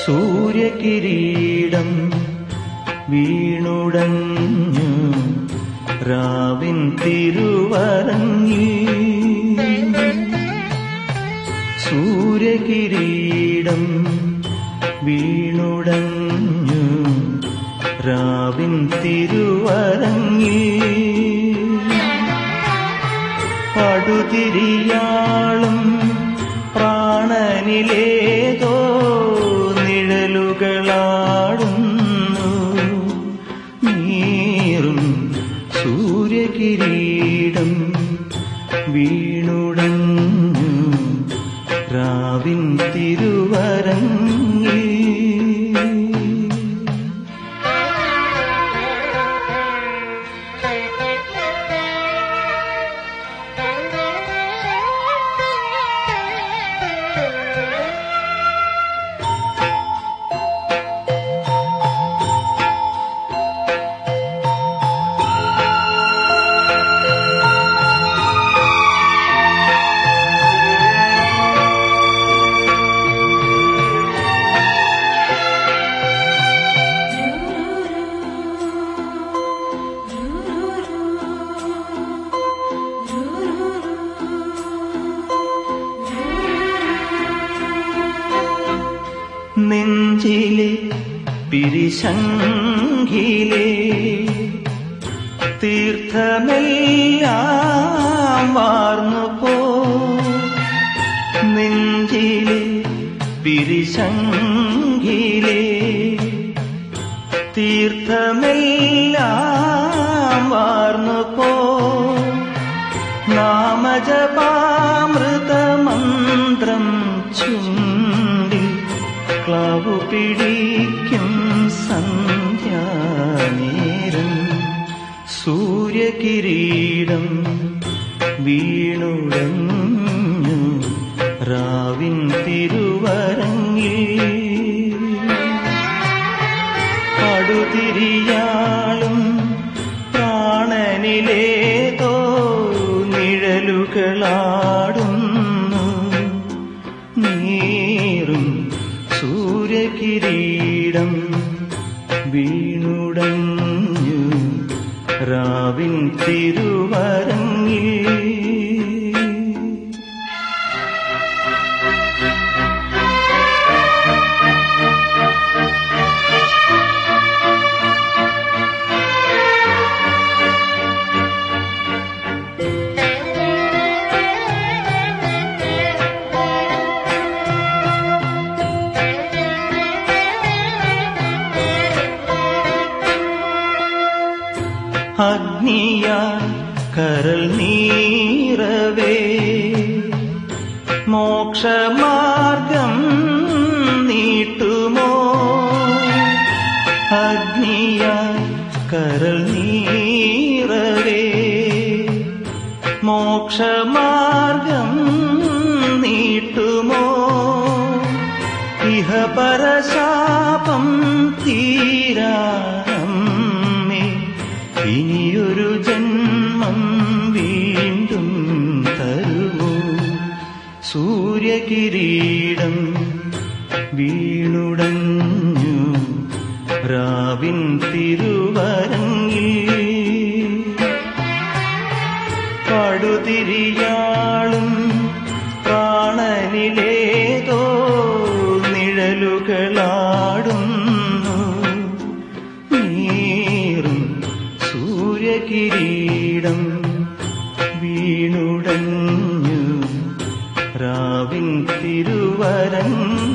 സൂര്യകിരീടം വീണുടഞ്ഞു രാവിൻ തിരുവരങ്ങി സൂര്യകിരീടം വീണുടഞ്ഞു രാവിൻ തിരുവരങ്ങി പടുതിരിയാളും പ്രാണനിലേതോ നിഴലുകളാടുന്നു നീറും സൂര്യകിരീടം വീണുടഞ്ഞു രാവിൻ തിരുവരങ്ങി നെഞ്ചിലെ പിരിശങ്കിലെ തീർത്ഥമെല്ലാം വാർന്നു പോ നെഞ്ചിലെ പിരിശങ്കിലെ തീർത്ഥമെല്ലാം വാർന്നു പോ നാമജപാമൃതമന്ത്രം ചുണ്ടിൽ ക്ലാവു പിടിക്കും സന്ധ്യാനേരം സൂര്യകിരീടം വീണുടഞ്ഞു രാവിൻ തിരുവരങ്ങിൽ പടുതിരിയാളും പ്രാണനിലേതോ നിഴലുകളാടുന്നു നീറും സൂര്യകിരീടം വീണുടഞ്ഞു രാവിൻ തിരുവരങ്ങിൽ അഗ്നിയാൽ കരൾ നീറവേ മോക്ഷമാർഗം നീട്ടുമോ അഗ്നിയാൽ കരൾ നീറവേ മോക്ഷമാർഗം നീട്ടുമോ ഇഹ പരശാപം തീരാമേ ഇനിയൊരു ജന്മം വീണ്ടും തരുമോ സൂര്യകിരീടം വീണുടഞ്ഞു രാവിൻ തിരുവരങ്ങിൽ പടുതിരിയാളും പ്രാണനിലേതോ നിഴലുകളാടുന്നു നീറും സൂര്യകിരീടം വീണുടഞ്ഞു രാവിൻ തിരുവരങ്ങ